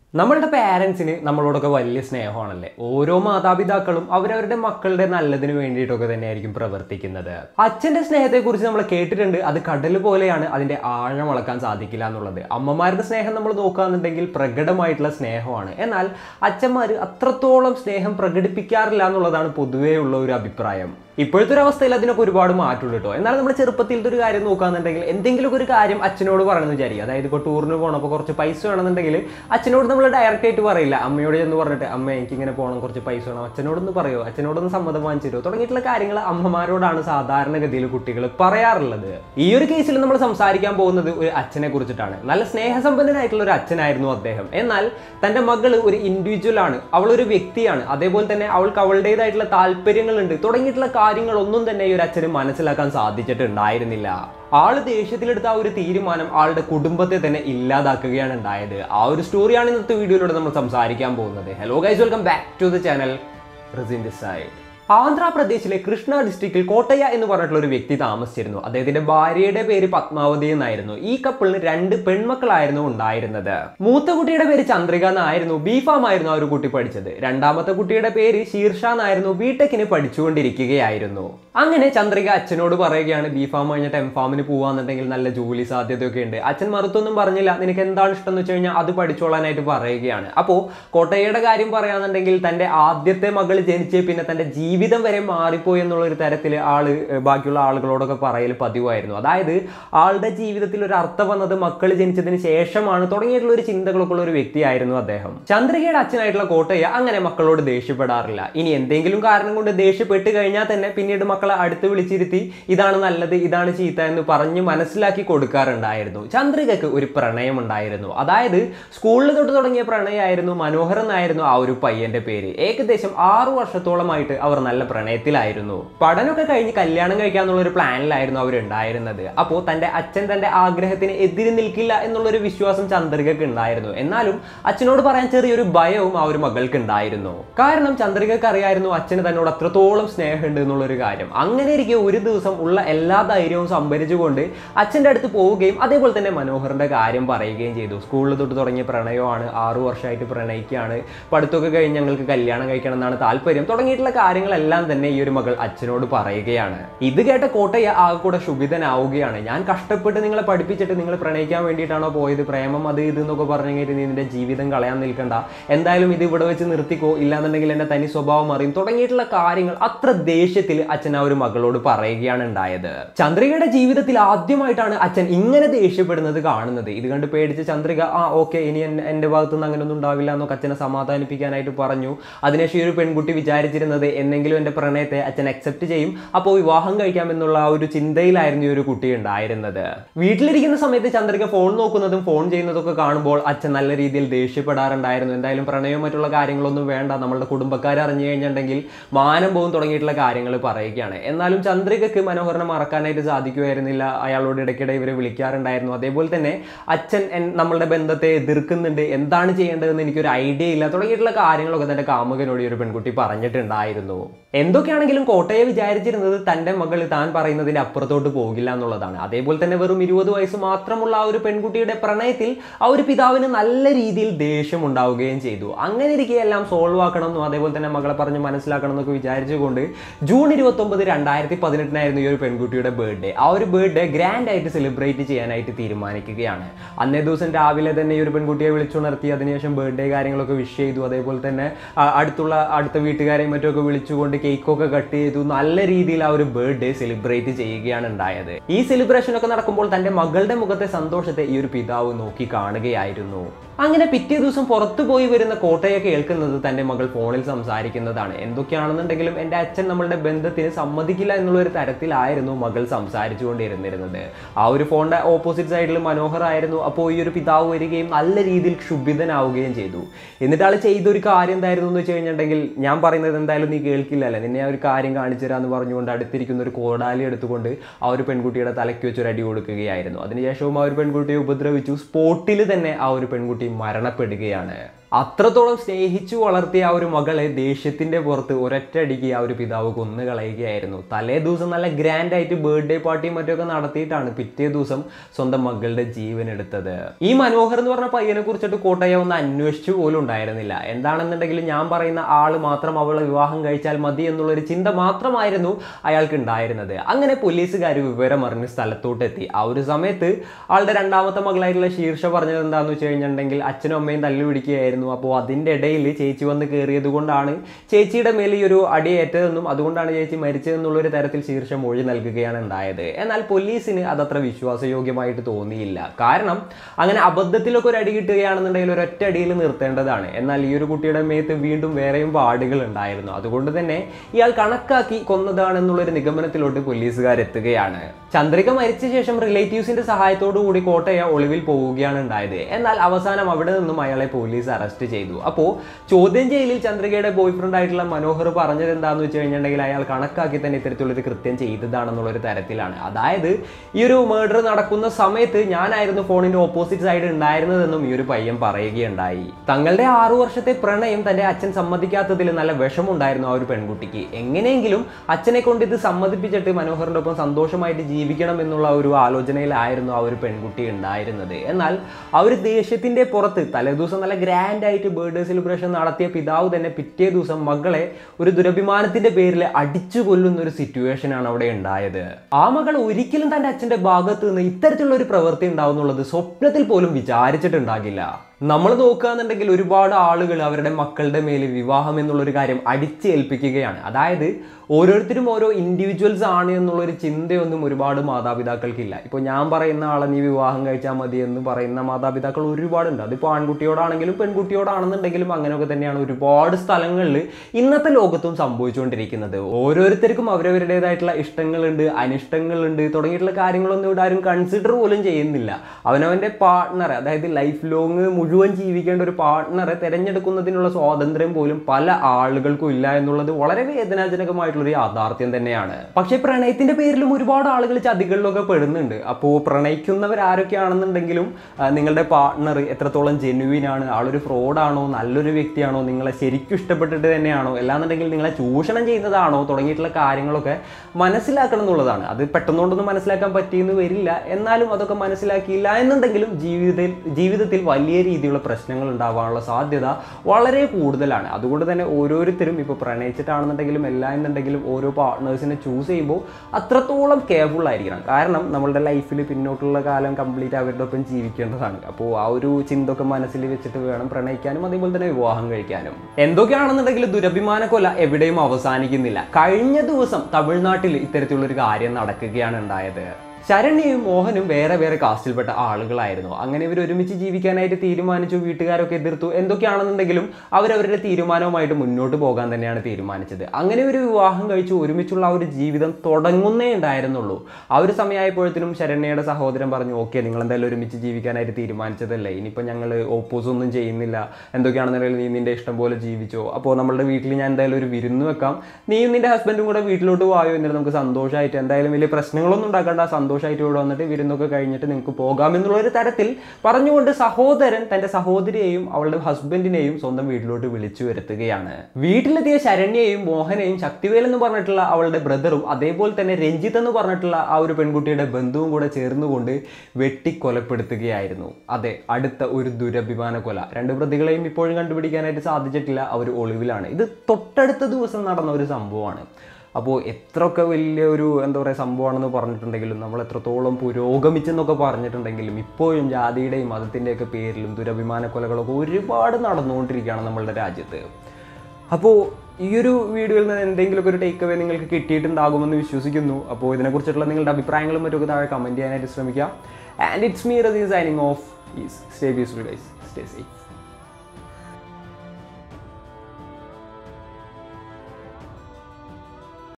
നമ്മളുടെ പാരൻസിന് നമ്മളോടൊക്കെ വലിയ സ്നേഹമാണല്ലേ ഓരോ മാതാപിതാക്കളും അവരവരുടെ മക്കളുടെ നല്ലതിന് വേണ്ടിയിട്ടൊക്കെ തന്നെയായിരിക്കും പ്രവർത്തിക്കുന്നത് അച്ഛന്റെ സ്നേഹത്തെക്കുറിച്ച് നമ്മൾ കേട്ടിട്ടുണ്ട് അത് കടൽ പോലെയാണ് അതിന്റെ ആഴം അളക്കാൻ സാധിക്കില്ല എന്നുള്ളത് അമ്മമാരുടെ സ്നേഹം നമ്മൾ നോക്കുകയാണെന്നുണ്ടെങ്കിൽ പ്രകടമായിട്ടുള്ള സ്നേഹമാണ് എന്നാൽ അച്ഛന്മാർ അത്രത്തോളം സ്നേഹം പ്രകടിപ്പിക്കാറില്ല എന്നുള്ളതാണ് പൊതുവേ ഉള്ള ഒരു അഭിപ്രായം ഇപ്പോഴത്തെ ഒരു അവസ്ഥയിൽ അതിനൊക്കെ ഒരുപാട് മാറ്റമുണ്ട് കേട്ടോ എന്നാൽ നമ്മൾ ചെറുപ്പത്തിലത്തെ ഒരു കാര്യം നോക്കുകയാണെന്നുണ്ടെങ്കിൽ എന്തെങ്കിലും ഒരു കാര്യം അച്ഛനോട് പറയണമെന്ന് വിചാരിക്കുക അതായത് ഇപ്പോൾ ടൂറിന് പോകണം അപ്പോൾ കുറച്ച് പൈസ വേണമെന്നുണ്ടെങ്കിൽ അച്ഛനോട് നമ്മൾ ഡയറക്റ്റ് ആയിട്ട് പറയില്ല അമ്മയോട് ചെന്ന് പറഞ്ഞിട്ട് അമ്മ എനിക്ക് ഇങ്ങനെ പോകണം കുറച്ച് പൈസ വേണം അച്ഛനോടൊന്ന് പറയോ അച്ഛനോടൊന്ന് സമ്മതം വാങ്ങിച്ചു തരുമോ തുടങ്ങിയിട്ടുള്ള കാര്യങ്ങൾ അമ്മമാരോടാണ് സാധാരണഗതിയിൽ കുട്ടികൾ പറയാറുള്ളത് ഈ ഒരു കേസിൽ നമ്മൾ സംസാരിക്കാൻ പോകുന്നത് ഒരു അച്ഛനെ കുറിച്ചിട്ടാണ് നല്ല സ്നേഹസമ്പന്നനായിട്ടുള്ള ഒരു അച്ഛനായിരുന്നു അദ്ദേഹം എന്നാൽ തന്റെ മകള് ഒരു ഇൻഡിവിജ്വൽ ആണ് അവൾ ഒരു വ്യക്തിയാണ് അതേപോലെ തന്നെ അവൾക്ക് അവളുടേതായിട്ടുള്ള താല്പര്യങ്ങളുണ്ട് തുടങ്ങിയിട്ടുള്ള കാര്യങ്ങളൊന്നും തന്നെ ഈ ഒരു അച്ഛന് മനസ്സിലാക്കാൻ സാധിച്ചിട്ടുണ്ടായിരുന്നില്ല ആള് ദേഷ്യത്തിലെടുത്ത ആ ഒരു തീരുമാനം ആളുടെ കുടുംബത്തെ തന്നെ ഇല്ലാതാക്കുകയാണ് ഉണ്ടായത് ആ ഒരു സ്റ്റോറിയാണ് ഇന്നത്തെ വീഡിയോയിലൂടെ നമ്മൾ സംസാരിക്കാൻ പോകുന്നത് hello guys welcome back to the channel റിസിൻ സൈഡ് ആന്ധ്രാപ്രദേശിലെ കൃഷ്ണ ഡിസ്ട്രിക്റ്റിൽ കോട്ടയ എന്ന് പറഞ്ഞിട്ടുള്ള ഒരു വ്യക്തി താമസിച്ചിരുന്നു അദ്ദേഹത്തിന്റെ ഭാര്യയുടെ പേര് പത്മാവതി എന്നായിരുന്നു ഈ കപ്പിളിന് രണ്ട് പെൺമക്കളായിരുന്നു ഉണ്ടായിരുന്നത് മൂത്ത കുട്ടിയുടെ പേര് ചന്ദ്രിക എന്നായിരുന്നു ബി ഫാം ആയിരുന്നു ആ ഒരു കുട്ടി പഠിച്ചത് രണ്ടാമത്തെ കുട്ടിയുടെ പേര് ശീർഷ എന്നായിരുന്നു ബിടെക്കിന് പഠിച്ചുകൊണ്ടിരിക്കുകയായിരുന്നു അങ്ങനെ ചന്ദ്രിക അച്ഛനോട് പറയുകയാണ് ബി ഫാം കഴിഞ്ഞിട്ട് എം ഫാമിന് പോവാന്നുണ്ടെങ്കിൽ നല്ല ജോലി സാധ്യതയൊക്കെ ഉണ്ട് അച്ഛൻ മറുത്തൊന്നും പറഞ്ഞില്ല നിനക്ക് എന്താണ് ഇഷ്ടം എന്ന് വെച്ച് കഴിഞ്ഞാൽ അത് പഠിച്ചോളാനായിട്ട് പറയുകയാണ് അപ്പോൾ കോട്ടയയുടെ കാര്യം പറയാന്നുണ്ടെങ്കിൽ തന്റെ ആദ്യത്തെ മകൾ ജനിച്ച് പിന്നെ തന്റെ ജീവിതം വരെ മാറിപ്പോയി എന്നുള്ള ഒരു തരത്തിൽ ആള് ഏർ ബാക്കിയുള്ള ആളുകളോടൊക്കെ പറയൽ പതിവായിരുന്നു അതായത് ആളുടെ ജീവിതത്തിൽ ഒരു അർത്ഥം വന്നത് മക്കൾ ജനിച്ചതിന് ശേഷമാണ് തുടങ്ങിയിട്ടുള്ള ഒരു ചിന്തകളൊക്കെ ഉള്ള ഒരു വ്യക്തിയായിരുന്നു അദ്ദേഹം ചന്ദ്രികയുടെ അച്ഛനായിട്ടുള്ള കോട്ടയ്യ അങ്ങനെ മക്കളോട് ദേഷ്യപ്പെടാറില്ല ഇനി എന്തെങ്കിലും കാരണം കൊണ്ട് ദേഷ്യപ്പെട്ട് കഴിഞ്ഞാൽ തന്നെ പിന്നീട് മക്കളെ അടുത്ത് വിളിച്ചിരുത്തി ഇതാണ് നല്ലത് ഇതാണ് ചീത്ത എന്ന് പറഞ്ഞ് മനസ്സിലാക്കി കൊടുക്കാറുണ്ടായിരുന്നു ചന്ദ്രികക്ക് ഒരു പ്രണയം ഉണ്ടായിരുന്നു അതായത് സ്കൂളിൽ തൊട്ട് തുടങ്ങിയ പ്രണയമായിരുന്നു മനോഹരൻ എന്നായിരുന്നു ആ ഒരു പയ്യന്റെ പേര് ഏകദേശം ആറു വർഷത്തോളമായിട്ട് അവർ നല്ല പ്രണയത്തിലായിരുന്നു പഠനമൊക്കെ കഴിഞ്ഞ് കല്യാണം കഴിക്കാന്നുള്ള ഒരു പ്ലാനിലായിരുന്നു അവർ ഉണ്ടായിരുന്നത് അപ്പോൾ തന്റെ അച്ഛൻ തന്റെ ആഗ്രഹത്തിന് എതിര് നിൽക്കില്ല എന്നുള്ളൊരു വിശ്വാസം ചന്ദ്രികക്ക് ഉണ്ടായിരുന്നു എന്നാലും അച്ഛനോട് പറയാൻ ചെറിയൊരു ഭയവും ആ ഒരു മകൾക്ക് ഉണ്ടായിരുന്നു കാരണം ചന്ദ്രികക്ക് അറിയായിരുന്നു അച്ഛന് തന്നോട് അത്രത്തോളം സ്നേഹമുണ്ട് എന്നുള്ളൊരു കാര്യം അങ്ങനെ ഇരിക്കെ ഒരു ദിവസം ഉള്ള എല്ലാ ധൈര്യവും സംഭരിച്ചുകൊണ്ട് അച്ഛൻ്റെ അടുത്ത് പോവുകയും അതേപോലെ തന്നെ മനോഹറിന്റെ കാര്യം പറയുകയും ചെയ്തു സ്കൂളിൽ തൊട്ട് തുടങ്ങിയ പ്രണയമാണ് ആറു വർഷമായിട്ട് പ്രണയിക്കുകയാണ് പഠിത്തമൊക്കെ കഴിഞ്ഞ് ഞങ്ങൾക്ക് കല്യാണം കഴിക്കണം എന്നാണ് താല്പര്യം തുടങ്ങിയിട്ടുള്ള കാര്യങ്ങളെല്ലാം തന്നെ ഈ ഒരു മകൾ അച്ഛനോട് പറയുകയാണ് ഇത് കേട്ട കോട്ടയ്യ ആകെ കൂടെ ശുഭിതനാവുകയാണ് ഞാൻ കഷ്ടപ്പെട്ട് നിങ്ങളെ പഠിപ്പിച്ചിട്ട് നിങ്ങൾ പ്രണയിക്കാൻ വേണ്ടിയിട്ടാണോ പോയത് പ്രേമം അത് ഇത് എന്നൊക്കെ പറഞ്ഞു കഴിഞ്ഞിട്ട് നീ നിന്റെ ജീവിതം കളയാൻ നിൽക്കണ്ട എന്തായാലും ഇത് ഇവിടെ വെച്ച് നിർത്തിക്കോ ഇല്ലാന്നുണ്ടെങ്കിൽ എന്റെ തനി സ്വഭാവം അറിയും തുടങ്ങിയിട്ടുള്ള കാര്യങ്ങൾ അത്ര ദേഷ്യത്തിൽ അച്ഛൻ ആ ഒരു മകളോട് പറയുകയാണ് ഉണ്ടായത് ചന്ദ്രികയുടെ ജീവിതത്തിൽ ആദ്യമായിട്ടാണ് അച്ഛൻ ഇങ്ങനെ ദേഷ്യപ്പെടുന്നത് കാണുന്നത് ഇത് കണ്ട് പേടിച്ച് ചന്ദ്രിക ആ ഓക്കെ ഇനി എൻ- എന്റെ ഭാഗത്തു നിന്ന് അങ്ങനെയൊന്നും ഉണ്ടാവില്ല എന്നൊക്കെ അച്ഛനെ സമാധാനിപ്പിക്കാനായിട്ട് പറഞ്ഞു അതിനുശേഷം ഈ ഒരു പെൺകുട്ടി വിചാരിച്ചിരുന്നത് എന്നെങ്കിലും എന്റെ പ്രണയത്തെ അച്ഛൻ അക്സെപ്റ്റ് ചെയ്യും അപ്പോൾ വിവാഹം കഴിക്കാമെന്നുള്ള ആ ഒരു ചിന്തയിലായിരുന്നു ഈ ഒരു കുട്ടി ഉണ്ടായിരുന്നത് വീട്ടിലിരിക്കുന്ന സമയത്ത് ചന്ദ്രിക ഫോൺ നോക്കുന്നതും ഫോൺ ചെയ്യുന്നതൊക്കെ കാണുമ്പോൾ അച്ഛൻ നല്ല രീതിയിൽ ദേഷ്യപ്പെടാറുണ്ടായിരുന്നു എന്തായാലും പ്രണയവും മറ്റുള്ള കാര്യങ്ങളൊന്നും വേണ്ട നമ്മളുടെ കുടുംബക്കാർ അറിഞ്ഞു കഴിഞ്ഞിട്ടുണ്ടെങ്കിൽ മാനം പോകും തുടങ്ങിയിട്ടുള്ള കാര്യങ്ങൾ പറയുകയാണ് എന്നാലും ചന്ദ്രികക്ക് മനോഹരനെ മറക്കാനായിട്ട് സാധിക്കുമായിരുന്നില്ല അയാളോട് ഇടയ്ക്കിടെ ഇവരെ വിളിക്കാറുണ്ടായിരുന്നു അതേപോലെ തന്നെ അച്ഛൻ എൻ- നമ്മളുടെ ബന്ധത്തെ എതിർക്കുന്നുണ്ട് എന്താണ് ചെയ്യേണ്ടതെന്ന് എനിക്കൊരു ഐഡിയ ഇല്ല തുടങ്ങിയിട്ടുള്ള കാര്യങ്ങളൊക്കെ തന്റെ കാമുകനോട് ഈ ഒരു പെൺകുട്ടി പറഞ്ഞിട്ടുണ്ടായിരുന്നു എന്തൊക്കെയാണെങ്കിലും കോട്ടയെ വിചാരിച്ചിരുന്നത് തന്റെ മകൾ താൻ പറയുന്നതിന്റെ അപ്പുറത്തോട്ട് പോകില്ല എന്നുള്ളതാണ് അതേപോലെ തന്നെ വെറും ഇരുപത് വയസ്സ് മാത്രമുള്ള ആ ഒരു പെൺകുട്ടിയുടെ പ്രണയത്തിൽ ആ ഒരു പിതാവിന് നല്ല രീതിയിൽ ദേഷ്യം ഉണ്ടാവുകയും ചെയ്തു അങ്ങനെ ഇരിക്കെ എല്ലാം സോൾവ് ആക്കണം എന്നും അതേപോലെ തന്നെ മകളെ പറഞ്ഞ് മനസ്സിലാക്കണം എന്നൊക്കെ വിചാരിച്ചുകൊണ്ട് ജൂൺ ഇരുപത്തി ഒമ്പത് രണ്ടായിരത്തി പതിനെട്ടിനായിരുന്നു ഈ ഒരു പെൺകുട്ടിയുടെ ബർത്ത്ഡേ ആ ഒരു ബർത്ത്ഡേ ഗ്രാൻഡ് ആയിട്ട് സെലിബ്രേറ്റ് ചെയ്യാനായിട്ട് തീരുമാനിക്കുകയാണ് അന്നേ ദിവസം രാവിലെ തന്നെ ഈ ഒരു പെൺകുട്ടിയെ വിളിച്ചുണർത്തി അതിനുശേഷം ബർത്ത്ഡേ കാര്യങ്ങളൊക്കെ വിഷ് ചെയ്തു അതേപോലെ തന്നെ ആ, അടുത്തുള്ള അടുത്ത വീട്ടുകാരെയും മറ്റുമൊക്കെ വിളിച്ചുകൊണ്ട് കേക്കൊക്കെ കട്ട് ചെയ്തു നല്ല രീതിയിൽ ആ ഒരു ബർത്ത്ഡേ സെലിബ്രേറ്റ് ചെയ്യുകയാണ് ഉണ്ടായത് ഈ സെലിബ്രേഷൻ ഒക്കെ നടക്കുമ്പോൾ തന്റെ മകളുടെ മുഖത്തെ സന്തോഷത്തെ ഈ ഒരു പിതാവ് നോക്കി കാണുകയായിരുന്നു അങ്ങനെ പിറ്റേ ദിവസം പുറത്തു പോയി വരുന്ന കോട്ടയെ കേൾക്കുന്നത് തന്റെ മകൾ ഫോണിൽ സംസാരിക്കുന്നതാണ് എന്തൊക്കെയാണെന്നുണ്ടെങ്കിലും എൻ്റെ അച്ഛൻ നമ്മളുടെ ബന്ധത്തിന് സമ്മതിക്കില്ല എന്നുള്ള ഒരു തരത്തിലായിരുന്നു മകൾ സംസാരിച്ചുകൊണ്ടിരുന്നിരുന്നത് ആ ഒരു ഫോണിന്റെ ഓപ്പോസിറ്റ് സൈഡിൽ മനോഹറായിരുന്നു അപ്പോൾ ഈ ഒരു പിതാവ് വരികയും നല്ല രീതിയിൽ ക്ഷുഭിതനാവുകയും ചെയ്തു എന്നിട്ട് ആൾ ചെയ്തൊരു കാര്യം എന്തായിരുന്നു എന്ന് വെച്ച് കഴിഞ്ഞിട്ടുണ്ടെങ്കിൽ ഞാൻ പറയുന്നത് എന്തായാലും നീ കേൾക്കില്ലല്ലേ നിന്നെ ആ ഒരു കാര്യം കാണിച്ചു തരാമെന്ന് പറഞ്ഞുകൊണ്ട് അടുത്തിരിക്കുന്ന ഒരു കോടാലി എടുത്തുകൊണ്ട് ആ ഒരു പെൺകുട്ടിയുടെ തലയ്ക്ക് വെച്ച് ഒരു അടി കൊടുക്കുകയായിരുന്നു അതിനുശേഷവും ആ ഒരു പെൺകുട്ടിയെ ഉപദ്രവിച്ചു സ്പോട്ടിൽ തന്നെ ആ ഒരു പെൺകുട്ടി മരണപ്പെടുകയാണ് അത്രത്തോളം സ്നേഹിച്ചു വളർത്തിയ ആ ഒരു മകളെ ദേഷ്യത്തിന്റെ പുറത്ത് ഒരൊറ്റയടിക്ക് ആ ഒരു പിതാവ് കൊന്നു കളയുകയായിരുന്നു തലേ ദിവസം നല്ല ഗ്രാൻഡ് ആയിട്ട് ബർത്ത്ഡേ പാർട്ടിയും മറ്റൊക്കെ നടത്തിയിട്ടാണ് പിറ്റേ ദിവസം സ്വന്തം മകളുടെ ജീവൻ എടുത്തത് ഈ മനോഹർ എന്ന് പറഞ്ഞ പയ്യനെ കുറിച്ചിട്ട് കോട്ടയ ഒന്ന് അന്വേഷിച്ചു പോലും ഉണ്ടായിരുന്നില്ല എന്താണെന്നുണ്ടെങ്കിൽ ഞാൻ പറയുന്ന ആള് മാത്രം അവളെ വിവാഹം കഴിച്ചാൽ മതി എന്നുള്ളൊരു ചിന്ത മാത്രമായിരുന്നു അയാൾക്ക് ഉണ്ടായിരുന്നത് അങ്ങനെ പോലീസുകാർ വിവരം അറിഞ്ഞ് സ്ഥലത്തോട്ടെത്തി ആ ഒരു സമയത്ത് ആളുടെ രണ്ടാമത്തെ മകളായിട്ടുള്ള ശീർഷ പറഞ്ഞത് എന്താണെന്ന് വെച്ച് കഴിഞ്ഞിട്ടുണ്ടെങ്കിൽ അച്ഛനും അമ്മയും തല്ലു പിടിക്കുകയായിരുന്നു അപ്പോൾ അതിൻ്റെ ഇടയിൽ ചേച്ചി വന്ന് കയറിയത് കൊണ്ടാണ് ചേച്ചിയുടെ മേലെ ഈ ഒരു അടി ഏറ്റതെന്നും അതുകൊണ്ടാണ് ചേച്ചി മരിച്ചതെന്നുള്ളൊരു തരത്തിൽ ശീർഷ മൊഴി നൽകുകയാണ് ഉണ്ടായത് എന്നാൽ പോലീസിന് അതത്ര വിശ്വാസയോഗ്യമായിട്ട് തോന്നിയില്ല കാരണം അങ്ങനെ അബദ്ധത്തിലൊക്കെ ഒരു അടി കിട്ടുകയാണെന്നുണ്ടെങ്കിൽ ഒരൊറ്റ അടിയിൽ നിർത്തേണ്ടതാണ് എന്നാൽ ഈ ഒരു കുട്ടിയുടെ മേത്ത് വീണ്ടും വേറെയും പാടുകൾ ഉണ്ടായിരുന്നു അതുകൊണ്ട് തന്നെ ഇയാൾ കണക്കാക്കി കൊന്നതാണെന്നുള്ളൊരു നിഗമനത്തിലോട്ട് പോലീസുകാരെത്തുകയാണ് ചന്ദ്രിക മരിച്ച ശേഷം റിലേറ്റീവ്സിന്റെ സഹായത്തോടു കൂടി കോട്ടയ ഒളിവിൽ പോവുകയാണ് ഉണ്ടായത് എന്നാൽ അവസാനം അവിടെ നിന്നും അയാളെ പോലീസ് അറസ്റ്റ് ചെയ്തു അപ്പോൾ ചോദ്യം ചെയ്യലിൽ ചന്ദ്രികയുടെ ബോയ് ഫ്രണ്ട് ആയിട്ടുള്ള മനോഹർ പറഞ്ഞത് എന്താണെന്ന് വെച്ച് കഴിഞ്ഞിട്ടുണ്ടെങ്കിൽ അയാൾ കണക്കാക്കി തന്നെ ഇത്തരത്തിലുള്ളൊരു കൃത്യം ചെയ്തതാണെന്നുള്ളൊരു തരത്തിലാണ് അതായത് ഈ ഒരു മേർഡർ നടക്കുന്ന സമയത്ത് ഞാനായിരുന്നു ഫോണിന്റെ ഓപ്പോസിറ്റ് സൈഡ് ഉണ്ടായിരുന്നതെന്നും ഈ ഒരു പയ്യൻ പറയുകയുണ്ടായി തങ്ങളുടെ ആറു വർഷത്തെ പ്രണയം തന്റെ അച്ഛൻ സമ്മതിക്കാത്തതിൽ നല്ല വിഷമുണ്ടായിരുന്നു ആ ഒരു പെൺകുട്ടിക്ക് എങ്ങനെയെങ്കിലും അച്ഛനെ കൊണ്ട് ഇത് സമ്മതിപ്പിച്ചിട്ട് മനോഹറിന്റെ ഒപ്പം സന്തോഷമായിട്ട് ജീവിക്കണം എന്നുള്ള ഒരു ആലോചനയിലായിരുന്നു ആ ഒരു പെൺകുട്ടി ഉണ്ടായിരുന്നത് എന്നാൽ ആ ഒരു ദേഷ്യത്തിന്റെ പുറത്ത് തലേദിവസം നല്ല ഗ്രാൻഡ് ആയിട്ട് ബർത്ത്ഡേ സെലിബ്രേഷൻ നടത്തിയ പിതാവ് തന്നെ പിറ്റേ ദിവസം മകളെ ഒരു ദുരഭിമാനത്തിന്റെ പേരിൽ അടിച്ചു കൊല്ലുന്ന ഒരു സിറ്റുവേഷൻ ആണ് അവിടെ ഉണ്ടായത് ആ മകൾ ഒരിക്കലും തന്റെ അച്ഛന്റെ ഭാഗത്ത് നിന്ന് ഇത്തരത്തിലുള്ള ഒരു പ്രവൃത്തി ഉണ്ടാവുന്നുള്ളത് സ്വപ്നത്തിൽ പോലും വിചാരിച്ചിട്ടുണ്ടാകില്ല നമ്മൾ നോക്കുകയാണെന്നുണ്ടെങ്കിൽ ഒരുപാട് ആളുകൾ അവരുടെ മക്കളുടെ മേൽ വിവാഹം എന്നുള്ളൊരു കാര്യം അടിച്ചേൽപ്പിക്കുകയാണ് അതായത് ഓരോരുത്തരും ഓരോ ഇൻഡിവിജ്വൽസ് ആണ് എന്നുള്ളൊരു ചിന്തയൊന്നും ഒരുപാട് മാതാപിതാക്കൾക്കില്ല ഇപ്പോൾ ഞാൻ പറയുന്ന ആളെ നീ വിവാഹം കഴിച്ചാൽ മതി എന്ന് പറയുന്ന മാതാപിതാക്കൾ ഒരുപാടുണ്ട് അതിപ്പോൾ ആൺകുട്ടിയോടാണെങ്കിലും പെൺകുട്ടിയോടാണെന്നുണ്ടെങ്കിലും അങ്ങനെയൊക്കെ തന്നെയാണ് ഒരുപാട് സ്ഥലങ്ങളിൽ ഇന്നത്തെ ലോകത്തും സംഭവിച്ചുകൊണ്ടിരിക്കുന്നത് ഓരോരുത്തർക്കും അവരവരുടേതായിട്ടുള്ള ഇഷ്ടങ്ങളുണ്ട് അനിഷ്ടങ്ങളുണ്ട് തുടങ്ങിയിട്ടുള്ള കാര്യങ്ങളൊന്നും ഇവിടെ ആരും കൺസിഡർ പോലും ചെയ്യുന്നില്ല അവനവൻ്റെ പാർട്ട്ണറെ അതായത് ലൈഫ് ലോങ് മുഴുവൻ ജീവിക്കേണ്ട ഒരു പാർട്ട്ണറെ തിരഞ്ഞെടുക്കുന്നതിനുള്ള സ്വാതന്ത്ര്യം പോലും പല ആളുകൾക്കും ഇല്ല എന്നുള്ളത് വളരെ വേദനാജനകമായിട്ടുള്ളൊരു യാഥാർത്ഥ്യം തന്നെയാണ് പക്ഷേ പ്രണയത്തിന്റെ പേരിലും ഒരുപാട് ആളുകൾ ചതികളിലൊക്കെ പെടുന്നുണ്ട് അപ്പോൾ പ്രണയിക്കുന്നവർ ആരൊക്കെയാണെന്നുണ്ടെങ്കിലും ആ, നിങ്ങളുടെ പാർട്ട്ണർ എത്രത്തോളം ജെന്യുവിൻ ആണ് ആളൊരു ഫ്രോഡാണോ നല്ലൊരു വ്യക്തിയാണോ നിങ്ങളെ ശരിക്കും ഇഷ്ടപ്പെട്ടിട്ട് തന്നെയാണോ അല്ലാന്നുണ്ടെങ്കിൽ നിങ്ങളെ ചൂഷണം ചെയ്യുന്നതാണോ തുടങ്ങിയിട്ടുള്ള കാര്യങ്ങളൊക്കെ മനസ്സിലാക്കണം എന്നുള്ളതാണ് അത് പെട്ടെന്നുകൊണ്ടൊന്നും മനസ്സിലാക്കാൻ പറ്റിയെന്ന് വരില്ല എന്നാലും അതൊക്കെ മനസ്സിലാക്കിയില്ല എന്നുണ്ടെങ്കിലും ജീവിതത്തിൽ ജീവിതത്തിൽ വലിയ രീതിയിലുള്ള പ്രശ്നങ്ങൾ ഉണ്ടാവാനുള്ള സാധ്യത വളരെ കൂടുതലാണ് അതുകൊണ്ട് തന്നെ ഓരോരുത്തരും ഇപ്പോൾ പ്രണയിച്ചിട്ടാണെന്നുണ്ടെങ്കിലും അല്ല എന്നുണ്ടെങ്കിലും ഓരോ പാർട്ട്നേഴ്സിനെ ചൂസ് ചെയ്യുമ്പോൾ അത്രത്തോളം കെയർഫുൾ ആയിരിക്കണം കാരണം നമ്മളുടെ ലൈഫിൽ പിന്നോട്ടുള്ള കാലം കംപ്ലീറ്റ് അവരുടെ ഒപ്പം ജീവിക്കേണ്ടതാണ് അപ്പോൾ ആ ഒരു ചിന്തയൊക്കെ മനസ്സിൽ വെച്ചിട്ട് വേണം പ്രണയിക്കാനും അതേപോലെ തന്നെ വിവാഹം കഴിക്കാനും എന്തൊക്കെയാണെന്നുണ്ടെങ്കിൽ ദുരഭിമാന കൊല എവിടെയും അവസാനിക്കുന്നില്ല കഴിഞ്ഞ ദിവസം തമിഴ്നാട്ടിൽ ഇത്തരത്തിലുള്ളൊരു കാര്യം നടക്കുകയാണ് ഉണ്ടായത് ശരണ്യയും മോഹനും വേറെ വേറെ കാസ്റ്റിൽപ്പെട്ട ആളുകളായിരുന്നു അങ്ങനെ ഇവർ ഒരുമിച്ച് ജീവിക്കാനായിട്ട് തീരുമാനിച്ചു വീട്ടുകാരൊക്കെ എതിർത്തു എന്തൊക്കെയാണെന്നുണ്ടെങ്കിലും അവരവരുടെ തീരുമാനവുമായിട്ട് മുന്നോട്ട് പോകാൻ തന്നെയാണ് തീരുമാനിച്ചത് അങ്ങനെ ഒരു വിവാഹം കഴിച്ചു ഒരുമിച്ചുള്ള ആ ഒരു ജീവിതം തുടങ്ങുന്നേ ഉണ്ടായിരുന്നുള്ളൂ ആ ഒരു സമയമായപ്പോഴത്തേനും ശരണ്യയുടെ സഹോദരൻ പറഞ്ഞു ഓക്കെ നിങ്ങൾ എന്തായാലും ഒരുമിച്ച് ജീവിക്കാനായിട്ട് തീരുമാനിച്ചതല്ലേ ഇനിയിപ്പോൾ ഞങ്ങൾ ഓപ്പോസ് ഒന്നും ചെയ്യുന്നില്ല എന്തൊക്കെയാണെന്നുണ്ടെങ്കിൽ നീ നിന്റെ ഇഷ്ടം പോലെ ജീവിച്ചോ അപ്പോൾ നമ്മളുടെ വീട്ടിൽ ഞാൻ എന്തായാലും ഒരു വിരുന്ന് വെക്കാം നീയും നിന്റെ ഹസ്ബൻഡും കൂടെ വീട്ടിലോട്ട് വായോ എന്നിട്ട് നമുക്ക് സന്തോഷമായിട്ട് എന്തായാലും വലിയ പ്രശ്നങ്ങളൊന്നും ഉണ്ടാക്കേണ്ട സന്തോഷമായിട്ട് ഇവിടെ വന്നിട്ട് വിരുന്നൊക്കെ കഴിഞ്ഞിട്ട് നിങ്ങൾക്ക് പോകാം എന്നുള്ള ഒരു തരത്തിൽ പറഞ്ഞുകൊണ്ട് സഹോദരൻ തന്റെ സഹോദരിയെയും അവളുടെ ഹസ്ബൻഡിനെയും സ്വന്തം വീട്ടിലോട്ട് വിളിച്ചു വരുത്തുകയാണ് വീട്ടിലെത്തിയ ശരണ്യയും മോഹനെയും ശക്തിവേൽ എന്ന് പറഞ്ഞിട്ടുള്ള അവളുടെ ബ്രദറും അതേപോലെ തന്നെ രഞ്ജിത്ത് എന്ന് പറഞ്ഞിട്ടുള്ള ആ ഒരു പെൺകുട്ടിയുടെ ബന്ധുവും കൂടെ ചേർന്നുകൊണ്ട് വെട്ടിക്കൊലപ്പെടുത്തുകയായിരുന്നു അതെ അടുത്ത ഒരു ദുരഭിമാന കൊല രണ്ട് പ്രതികളെയും ഇപ്പോഴും കണ്ടുപിടിക്കാനായിട്ട് സാധിച്ചിട്ടില്ല അവർ ഒളിവിലാണ് ഇത് തൊട്ടടുത്ത ദിവസം നടന്ന ഒരു സംഭവമാണ് അപ്പോൾ എത്രയൊക്കെ വലിയ ഒരു എന്താ പറയുക സംഭവമാണെന്ന് പറഞ്ഞിട്ടുണ്ടെങ്കിലും നമ്മൾ എത്രത്തോളം പുരോഗമിച്ചെന്നൊക്കെ പറഞ്ഞിട്ടുണ്ടെങ്കിലും ഇപ്പോഴും ജാതിയുടെയും മതത്തിൻ്റെയൊക്കെ പേരിലും ദുരഭിമാന കൊലകളൊക്കെ ഒരുപാട് നടന്നുകൊണ്ടിരിക്കുകയാണ് നമ്മളുടെ രാജ്യത്ത് അപ്പോൾ ഈ ഒരു വീഡിയോയിൽ നിന്ന് എന്തെങ്കിലുമൊക്കെ ഒരു ടേക്ക് അവേ നിങ്ങൾക്ക് കിട്ടിയിട്ടുണ്ടാകുമെന്ന് വിശ്വസിക്കുന്നു അപ്പോൾ ഇതിനെക്കുറിച്ചിട്ടുള്ള നിങ്ങളുടെ അഭിപ്രായങ്ങളും മറ്റൊക്കെ താഴെ കമൻറ്റ് ചെയ്യാനായിട്ട് ശ്രമിക്കുക and it's me Razeen signing off is stay peaceful guys stay safe